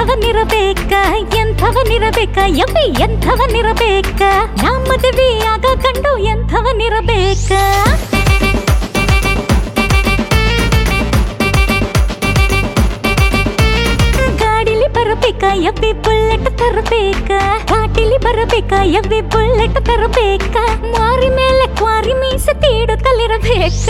ಎಂಥವನಿರಬೇಕ ಎಂಥವನಿರಬೇಕ ಎಮ್ಮಿ ಎಂಥವನಿರಬೇಕ ನಮ್ಮ ಮದುವೆ ಆಗ ಕಂಡು ಎಂಥವನಿರಬೇಕ ಗಾಡಿಲಿ ಬರಬೇಕ ಎವ್ವಿ ಬುಲೆಟ್ ತರಬೇಕ ಘಾಟಿಲಿ ಬರಬೇಕ ಎವ್ವಿ ಬುಲೆಟ್ ತರಬೇಕ ಮಾರಿ ಮೇಲೆ ಕ್ವಾರಿ ಮೀಸೆ ತೀಡು ಕಲಿರಬೇಕ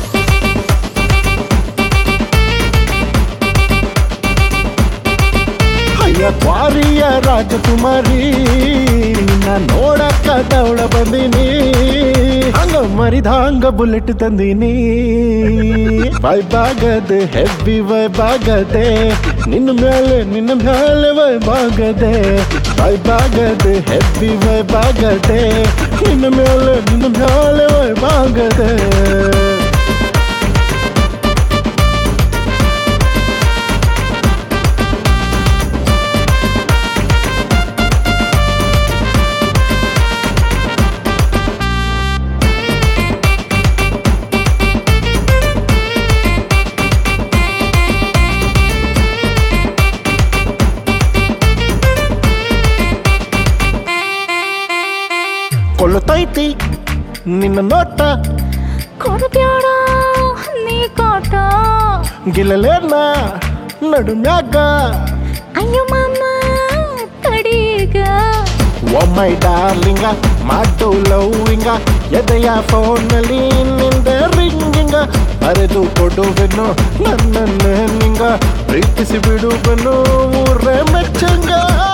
ಅಯ್ಯ ಕ್ವಾರಿಯ ರಾಜಕುಮಾರಿ ನಿನ್ನ ನೋಡಕ್ಕ ದೌಡ ಬಂದೀನಿ ಹಂಗ ಮರಿದ ಹಂಗ ಬುಲೆಟ್ ತಂದೀನಿ ವೈಬಾಗದೆ ಹೆವಿ ವೈಬಾಗದೆ ನಿನ್ನ ಮೇಲೆ ನಿನ್ನ ಮೇಲೆ ವೈಬಾಗದೆ ವೈಬಾಗದೆ ಹೆವಿ ವೈಬಾಗದೆ ನಿನ್ನ ಮೇಲೆ ನಿನ್ನ ಮೇಲೆ ವೈಬಾಗದೆ ಕೊಲ್ಲುತ್ತೈತಿ ನಿನ್ನ ನೋಟ ಕೊಡಬ್ಯಾಡ ನೀ ಕಾಟ ಗಿಲ್ಲಲೇನ ನಡುಮ್ಯಾಗ ಅಯ್ಯೋ ಮಾಮ ತಡೀಗ ಓ ಮೈ ಡಾರ್ಲಿಂಗ ಮಾಡು ಲವ್ವಿಂಗ ಎದೆಯ ಫೋನಲ್ಲಿ ನಿಂದ ರಿಂಗಿಂಗ ಅರೆದು ಕೊಡುವೆನು ನನ್ನನ್ನು ನಿಂಗ ಪ್ರೀತಿಸಿ ಬಿಡುವೆನು ಊರೇ ಮೆಚ್ಚಂಗ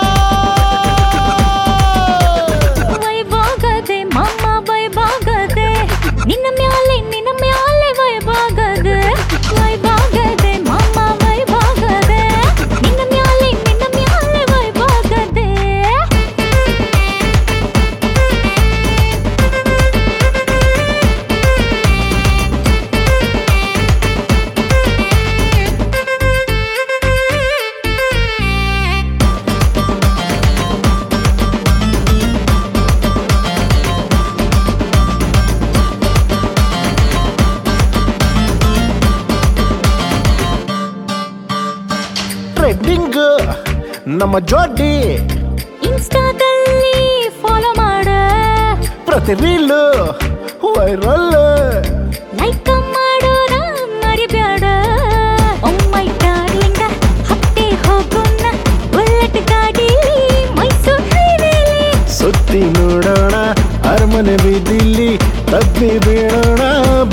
ವೈಭಾಗದೆ ಮಾಮ ವೈಭಾಗದೆ ನಿನ್ನ ಮ್ಯಾಲೆ ನಿನ್ನ ಮ್ಯಾಲೆ ವೈಭಾಗದೆ ವೈಭಾಗದೆ ಮಾಮ ವೈಭಾಗದೆ ನಿನ್ನ ಮ್ಯಾಲೆ ನಿನ್ನ ಮ್ಯಾಲೆ ವೈಭಾಗದೆ ಟ್ರೆಂಡಿಂಗ್ ನಮ್ಮ ಜೋಡಿ ಇನ್ಸ್ಟಾದಲ್ಲಿ ಫಾಲೋ ಮಾಡ ಪ್ರತಿ ರೀಲು ವೈರಲ್ ಲೈಕ್ ಮಾಡೋದ ಮರಿಬ್ಯಾಡ ಓ ಮೈ ಡಾರ್ಲಿಂಗ ಹತ್ತೆ ಹೋಗೋಣ ಬುಲೆಟ್ ಗಾಡಿ ಮೈಸೂರು ಹೈವೇಲಿ ಸುತ್ತಿ ನೋಡೋಣ ಅರಮನೆ ಬೀದಿಲಿ ತಪ್ಪಿ ಬೀಳೋಣ